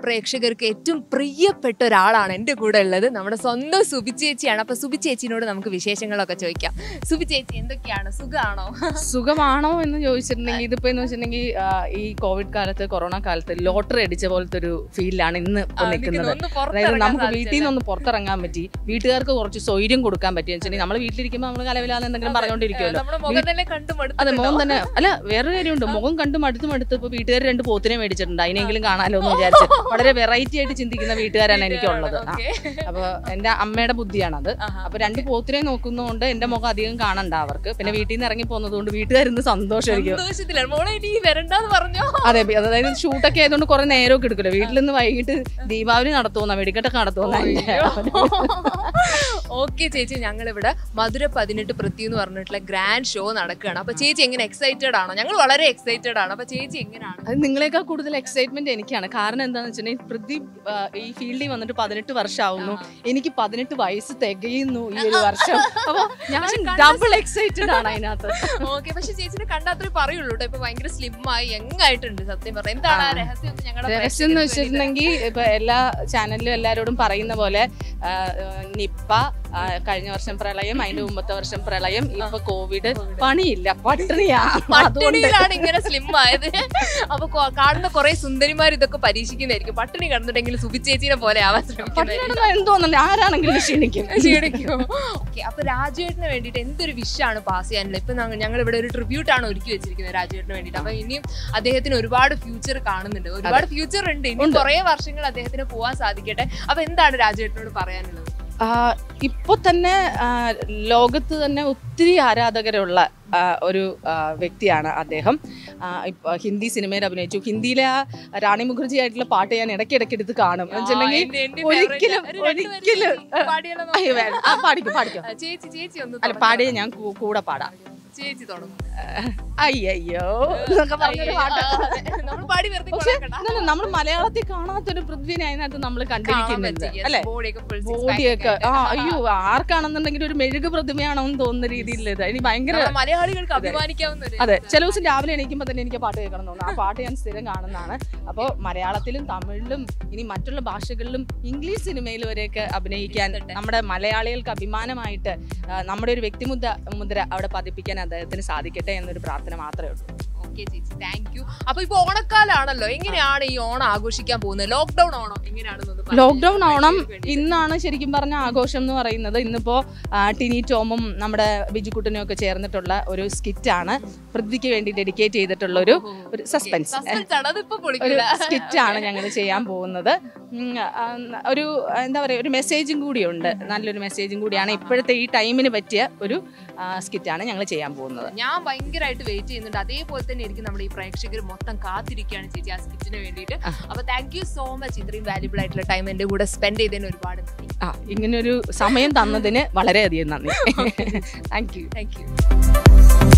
പ്രേക്ഷകർക്ക് ഏറ്റവും പ്രിയപ്പെട്ട ഒരാളാണ് എൻ്റെ കൂടെ ഉള്ളത് നമ്മുടെ സ്വന്തം സുബി ചേച്ചിയാണ് അപ്പൊ സുബി ചേച്ചിനോട് നമുക്ക് വിശേഷങ്ങളൊക്കെ ചോദിക്കാം സുബി ചേച്ചി എന്തൊക്കെയാണ് സുഖമാണോ സുഖമാണോ എന്ന് ചോദിച്ചിട്ടുണ്ടെങ്കിൽ ഇതിപ്പോ എന്ന് വെച്ചിട്ടുണ്ടെങ്കിൽ ആ, ഈ കോവിഡ് കാലത്ത് കൊറോണ കാലത്ത് ലോട്ടറി അടിച്ച പോലത്തെ ഒരു ഫീൽഡിലാണ് ഇന്ന് ഇപ്പൊ നിൽക്കുന്നത് ഒന്ന് അതായത് പുറത്തിറങ്ങാൻ നമുക്ക് വീട്ടിൽ സാധിച്ചല്ലോ. നിന്ന് ഒന്ന് പുറത്തിറങ്ങാൻ പറ്റി വീട്ടുകാർക്ക് കുറച്ച് സ്വൈര്യം കൊടുക്കാൻ പറ്റി എന്ന് വെച്ചിട്ടുണ്ടെങ്കിൽ നമ്മൾ വീട്ടിലിരിക്കുമ്പോൾ നമ്മൾ കലവിലാന്ന് എന്തെങ്കിലും പറഞ്ഞുകൊണ്ടിരിക്കുമല്ലോ നമ്മുടെ മുഖം തന്നെ കണ്ടു അതെ മടുത്തിട്ടുണ്ടോ? മോൻ തന്നെ അല്ല വേറൊരു കാര്യമുണ്ട് മുഖം കണ്ടും അടുത്തും അടുത്ത് ഇപ്പൊ വീട്ടുകാർ രണ്ട് പോത്തിനെ മേടിച്ചിട്ടുണ്ട് അതിനെങ്കിലും കാണാലോ എന്ന് വിചാരിച്ച് വളരെ വെറൈറ്റി ആയിട്ട് ചിന്തിക്കുന്ന വീട്ടുകാരാണ് എനിക്കുള്ളത് ആ. ഓക്കേ. അപ്പൊ എന്റെ അമ്മയുടെ ബുദ്ധിയാണത് ആഹാ. അപ്പൊ രണ്ട് പോത്തിനെ നോക്കുന്നതുകൊണ്ട് എന്റെ മുഖം അധികം കാണണ്ട അവർക്ക് പിന്നെ വീട്ടിൽ നിന്ന് ഇറങ്ങി പോകുന്നത് കൊണ്ട് വീട്ടുകാരിന്ന് സന്തോഷമായിരിക്കും സന്തോഷത്തിലാണ് മോളെ ഇനി വരണ്ടെന്ന് പറഞ്ഞോ അതെ ബി- അതായത് ഷൂട്ടൊക്കെ ആയതുകൊണ്ട് കുറെ നേരമൊക്കെ എടുക്കില്ല വീട്ടിൽ നിന്ന് വൈകിട്ട് ദീപാവലി നടത്തുന്ന വെടിക്കെട്ടൊക്കെ നടത്തുന്ന ഓക്കെ ചേച്ചി ഞങ്ങൾ ഇവിടെ മധുര പതിനെട്ട് പൃഥ്വി എന്ന് പറഞ്ഞിട്ടുള്ള ഗ്രാൻഡ് ഷോ നടക്കുകയാണ് അപ്പൊ ചേച്ചി എങ്ങനെ എക്സൈറ്റഡ് ആണോ ഞങ്ങൾ വളരെ എക്സൈറ്റഡ് ആണ് അപ്പൊ ചേച്ചി എങ്ങനെയാണ് അത് നിങ്ങളെക്കാൾ കൂടുതൽ എക്സൈറ്റ്മെന്റ് എനിക്കാണ് കാരണം എന്താണെന്ന് വെച്ചിട്ടുണ്ടെങ്കിൽ പ്രദീപ് ആ, ഈ ഫീൽഡിൽ വന്നിട്ട് പതിനെട്ട് വർഷമാവുന്നു എനിക്ക് പതിനെട്ട് വയസ്സ് തികയുന്നു ഈ ഒരു വർഷം അപ്പൊ ഞാൻ ഡബിൾ എക്സൈറ്റഡ് ആണ് അതിനകത്ത് ഓക്കെ പക്ഷെ ചേച്ചിനെ കണ്ടാത്രേ പറയുള്ളൂ കേട്ടോ ഇപ്പൊ ഭയങ്കര സ്ലിം ആയി യങ്ങായിട്ടുണ്ട് സത്യം പറഞ്ഞ എന്താണ് ആ രഹസ്യം എന്ന് ഞങ്ങളുടെ രഹസ്യം എന്ന് പ്രേക്ഷകർക്ക് വെച്ചിട്ടുണ്ടെങ്കിൽ ഇപ്പൊ എല്ലാ ചാനലിലും എല്ലാവരോടും പറയുന്ന പോലെ ആ, നിപ്പ ആ, കഴിഞ്ഞ വർഷം പ്രളയം അതിന്റെ മുമ്പത്തെ വർഷം പ്രളയം ഇപ്പൊ കോവിഡ് പണിയില്ല പട്ടിണിയാ അതുകൊണ്ട് പട്ടിണിയിലാണ് ഇങ്ങനെ സ്ലിം ആയത് അപ്പൊ കൊ- കാണുന്ന കുറെ സുന്ദരിമാർ ഇതൊക്കെ പരീക്ഷിക്കുന്നതായിരിക്കും പട്ടിണി കണ്ടിട്ടെങ്കിലും സുബി ചേച്ചിനെ പോലെ ആവാൻ ശ്രമിക്കുന്നതായിരിക്കും പട്ടിണി എന്തോന്നല്ലേ ആരാണെങ്കിലും ക്ഷീണിക്കും ക്ഷീണിക്കും ഓക്കെ അപ്പൊ രാജുവേട്ടന് വേണ്ടിയിട്ട് എന്തൊരു വിഷാണ് പാസ് ചെയ്യാനുള്ളത് ഇപ്പൊ ഞങ്ങൾ ഇവിടെ ഒരു ട്രിബ്യൂട്ട് ആണ് ഒരുക്കി വെച്ചിരിക്കുന്നത് രാജുവേട്ടന് വേണ്ടിയിട്ട് അപ്പൊ ഇനിയും അദ്ദേഹത്തിന് ഒരുപാട് ഫ്യൂച്ചർ കാണുന്നുണ്ട് ഒരുപാട് ഫ്യൂച്ചർ ഉണ്ട് ഇനി കുറെ വർഷങ്ങൾ അദ്ദേഹത്തിന് പോവാൻ സാധിക്കട്ടെ അപ്പൊ എന്താണ് രാജുവേട്ടനോട് പറയാനുള്ളത് ആ, ഇപ്പൊ തന്നെ ആ, ലോകത്ത് തന്നെ ഒത്തിരി ആരാധകരുള്ള ആ, ഒരു ആ, വ്യക്തിയാണ് അദ്ദേഹം ആ, ഇപ്പൊ ഹിന്ദി സിനിമയിൽ അഭിനയിച്ചു ഹിന്ദിയിലെ ആ റാണി മുഖർജി ആയിട്ടുള്ള പാട്ട് ഞാൻ ഇടയ്ക്കിടയ്ക്ക് എടുത്ത് കാണും എന്ന് വെച്ചിട്ടുണ്ടെങ്കിൽ എന്റെ- എന്റെ ഒരിക്കലും favorite. ഒരു രണ്ട് വരി ഒരിക്കലും പാടിയാലോ അയ്യോ, നമുക്ക്? വേണ്ട. ആ, പാടിക്കോ പാടിക്കോ ആ, ചേച്ചി ചേച്ചി ഒന്ന് അല്ല പാടിയ ഞാൻ കൂ- കൂടെ പാടാം ചേച്ചി തുടങ്ങും അയ്യോ എന്നൊക്കെ പറഞ്ഞൊരു പാട്ട് നമ്മൾ പാടി വെറുതെ പക്ഷെ കൊളാക്കണ്ട. നമ്മൾ മലയാളത്തിൽ കാണാത്തൊരു പൃഥ്വിനെ അതിനകത്ത് നമ്മൾ കാണാൻ കണ്ടിരിക്കുന്നുണ്ട് പറ്റി. Yes, അല്ലെ body ഒക്കെ full six pack ബോഡിയൊക്കെ ഒക്കെ ആ ആയിട്ട്. അയ്യോ ആർക്കാണെന്നുണ്ടെങ്കിൽ ഒരു മെഴുക് പ്രതിമയാണോ എന്ന് തോന്നുന്ന രീതിയിൽ ഇത് ഇനി ഭയങ്കര നമ്മുടെ മലയാളികൾക്ക് അഭിമാനിക്കാവുന്ന ഒരു അതെ ചില ദിവസം രാവിലെ എണീക്കുമ്പോൾ തന്നെ എനിക്ക് പാട്ട് കേൾക്കണം എന്ന് തോന്നുന്നു ആ പാട്ട് ഞാൻ സ്ഥിരം കാണുന്നതാണ് അപ്പോൾ മലയാളത്തിലും തമിഴിലും ഇനി മറ്റുള്ള ഭാഷകളിലും ഇംഗ്ലീഷ് സിനിമയിൽ വരെയൊക്കെ അഭിനയിക്കാൻ നമ്മുടെ മലയാളികൾക്ക് അഭിമാനമായിട്ട് ആ, നമ്മുടെ ഒരു വ്യക്തിമുദ്ര മുദ്ര അവിടെ പതിപ്പിക്കാൻ അദ്ദേഹത്തിന് സാധിക്കട്ടെ എന്നൊരു പ്രാർത്ഥന മാത്രമേ ഉള്ളൂ ഓക്കെ ചേച്ചി താങ്ക് യു അപ്പൊ ഇപ്പൊ ഓണക്കാലാണല്ലോ എങ്ങനെയാണ് ഈ ഓണം ആഘോഷിക്കാൻ പോകുന്നത് ലോക്ക്ഡൌൺ ഓണം എങ്ങനെയാണെന്നൊന്ന് പറഞ്ഞേ. ലോക്ക്ഡൌൺ ഓണം പ്രേക്ഷകർക്ക് വേണ്ടി. ഇന്നാണ് ശരിക്കും പറഞ്ഞ ആഘോഷം എന്ന് പറയുന്നത് ഇന്നിപ്പോ ആ, ടിനി ടോമും നമ്മുടെ ബിജുക്കുട്ടനും ഒക്കെ ചേർന്നിട്ടുള്ള ഒരു സ്കിറ്റാണ് പൃഥ്വിക്ക് വേണ്ടി ഡെഡിക്കേറ്റ് ചെയ്തിട്ടുള്ള ഒരു ഒരു സസ്പെൻസ് Suspense ആണ്, അതിപ്പോ ഒരു പൊളിക്കില്ല. സ്കിറ്റാണ് ഞങ്ങൾ ചെയ്യാൻ പോകുന്നത് ഉം, ആ, ഒരു എന്താ പറയുക ഒരു മെസ്സേജും കൂടിയുണ്ട് നല്ലൊരു മെസ്സേജും കൂടിയാണ് ഇപ്പോഴത്തെ ഈ ടൈമിന് പറ്റിയ ഒരു സ്കിറ്റാണ് ഞങ്ങൾ ചെയ്യാൻ പോകുന്നത് ഞാൻ ഭയങ്കരമായിട്ട് വെയിറ്റ് ചെയ്യുന്നുണ്ട് അതേപോലെ തന്നെ ആയിരിക്കും നമ്മുടെ ഈ പ്രേക്ഷകർ മൊത്തം കാത്തിരിക്കുകയാണ് ചേച്ചി ആ സ്കിറ്റിന് വേണ്ടിയിട്ട് അപ്പൊ താങ്ക് യു സോ മച്ച് ഇത്രയും വാല്യുബിൾ ആയിട്ടുള്ള ടൈം എന്റെ കൂടെ സ്പെൻഡ് ചെയ്തതിന് ഒരുപാട് നന്ദി ആ ഇങ്ങനൊരു സമയം തന്നതിന് വളരെയധികം നന്ദി താങ്ക് യു താങ്ക് യു